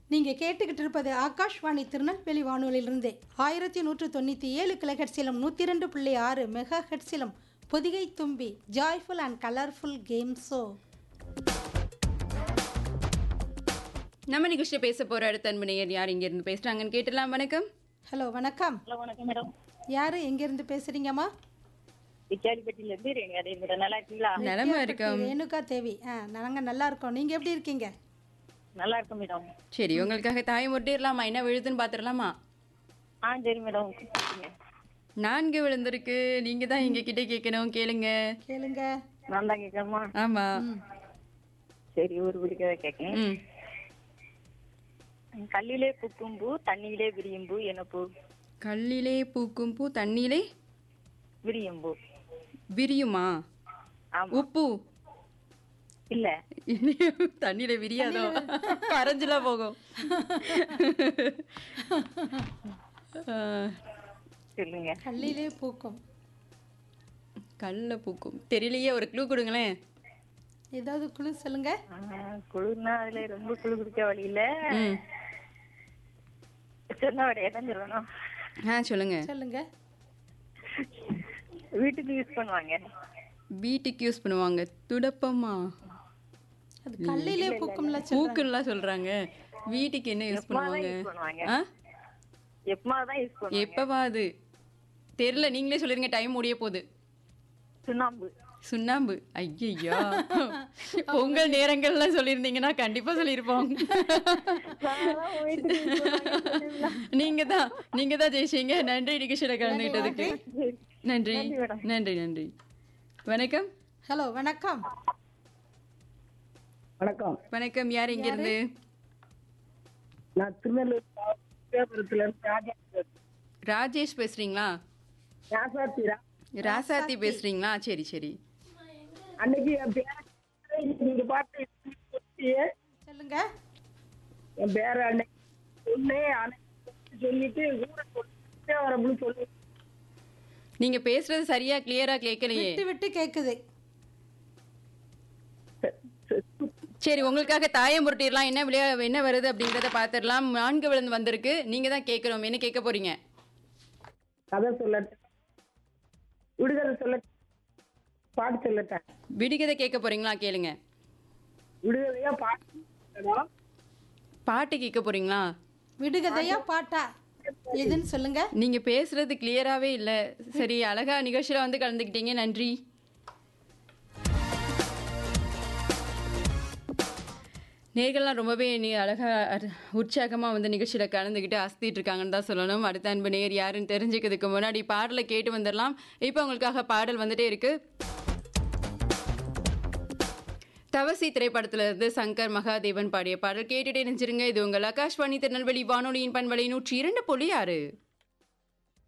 நீங்க கேட்டுக்கிட்டு இருப்பது ஆகாஷ்வாணி திருநெல்வேலி வானொலியிலிருந்து ஆயிரத்தி நூற்று தொண்ணூற்றி ஏழு கிலோஹெட்ஸிலும் நூற்றி ரெண்டு புள்ளி ஆறு மெகா ஹெட்ஸிலும் பொதிகை தும்பி joyful and colourful game show நம்ம நிகழ்ச்சியில் பேச போற அடுத்த அன்பனையர் யார் இங்க இருந்து பேசுறாங்கன்னு கேட்டலாம் வணக்கம் ஹலோ வணக்கம் ஹலோ வணக்கம் மேடம் யாரு எங்கேருந்து பேசுறீங்கம்மா விச்சாரிப்பட்டியில இருந்து ரேணுகா தேவி மேடம் நல்லா இருக்கீங்களா நலமா இருக்கோம் ரேணுகா தேவி ஆ நாங்கள் நல்லா இருக்கோம் நீங்கள் எப்படி இருக்கீங்க நல்லா இருக்கும் மேடம் சரி உங்களுக்காக தாய் முட்டிடலாமா என்ன விழுதுன்னு பாத்துடலாமா ஆ சரி மேடம் கூப்பிடுங்க. நான்கு விழுந்திருக்கு நீங்க தான் எங்க கிட்ட கேட்கணும் கேளுங்க கேளுங்க நான் தான் கேட்கணுமா ஆமா சரி ஒரு பிடிக்கத கேட்கேன் ம் கல்லிலே பூக்கும் பூ தண்ணியிலே விரியும் பூ என்ன பூ கல்லிலே பூக்கும் பூ தண்ணியிலே விரியும் பூ விரியுமா ஆமா உப்பு இல்ல தண்ணியில விரியாதோ கரைஞ்சலாம் போகும் ஆ, சொல்லுங்க கல்லிலே பூக்கும் கல்ல பூக்கும் தெரியலையே ஒரு க்ளூ கொடுங்களேன் ஏதாவது குழு சொல்லுங்க ஆ, குளிர்னா அதுல ரொம்ப குளிர் குடிக்க வழி இல்ல ம் சொன்ன விடைய தான் சொல்லணும் ஆ சொல்லுங்க சொல்லுங்க வீட்டுக்கு யூஸ் பண்ணுவாங்க வீட்டுக்கு யூஸ் பண்ணுவாங்க துடப்பமா அது கல்லிலே பூக்கும்ல சொல் பூக்குலாம் சொல்றாங்க வீட்டுக்கு என்ன யூஸ் பண்ணுவாங்க யூஸ் பண்ணுவாங்க ஆ எப்பமா தான் யூஸ் பண்ணுவாங்க எப்பவாது தெரியல நீங்களே சொல்லிருங்க டைம் முடிய போகுது சுண்ணாம்பு சுண்ணாம்பு ஐயையோ பொங்கல் நேரங்கள்லாம் சொல்லியிருந்தீங்கன்னா கண்டிப்பா சொல்லியிருப்போம் நீங்க தான் நீங்க தான் ஜெயிச்சீங்க நன்றி நிகழ்ச்சியில கலந்துகிட்டதுக்கு நன்றி நன்றி நன்றி வணக்கம் ஹலோ வணக்கம் வணக்கம் வணக்கம் யார் இங்க இருந்து நான் திருநெல்வேலி மாவட்டத்துல இருந்து ராஜா பேசுறேன். ராஜேஷ் பேசுறீங்களா ராசாத்தி ரா- ராசாத்தி பேசுறீங்களா சரி சரி அன்னைக்கு என் பேர நீங்க பாட்டு சொல்லி, சொல்லுங்க என் பேர அன்னைக்கு சொன்னே அன்னைக்கு சொல்லிட்டு ஊரை சொல்லிட்டே வரப்புன்னு சொல்லி நீங்க பேசுறது சரியா கிளியரா கேட்கலையே விட்டு விட்டு கேக்குது சரி உங்களுக்காக தாயம் முருட்டிடலாம் என்ன விளையா என்ன வருது அப்படிங்கறத பாத்துடலாம் நான்கு விழுந்து வந்திருக்கு நீங்க தான் கேட்கணும் என்ன கேட்க போறீங்க கதை சொல்லட்டேன் விடுதலை சொல்ல பாட்டு சொல்லட்டேன் விடுகதை கேட்க போறீங்களா கேளுங்க விடுதலையா பாட்டு சொல்லணும். பாட்டு கேட்க போறீங்களா விடுகதையா பாட்டா எதுன்னு சொல்லுங்க நீங்க பேசுறது கிளியராவே இல்ல சரி அழகா நிகழ்ச்சியில வந்து கலந்துக்கிட்டீங்க நன்றி நேர்கள்லாம் ரொம்பவே நீ அழகா அரு- உற்சாகமா வந்து நிகழ்ச்சியில கலந்துக்கிட்டு அசத்திட்டு இருக்காங்கன்னு தான் சொல்லணும் அடுத்த அன்பு நேர் யாருன்னு தெரிஞ்சுக்கிறதுக்கு முன்னாடி பாடலை கேட்டு வந்துடலாம் இப்போ உங்களுக்காக பாடல் வந்துட்டே இருக்கு தவசி திரைப்படத்துல இருந்து சங்கர் மகாதேவன் பாடிய பாடல் கேட்டுட்டே நினைச்சிருங்க இது உங்கள் ஆகாஷ்வாணி திருநெல்வேலி வானொலியின் பண்பலை நூற்றி இரண்டு புள்ளி ஆறு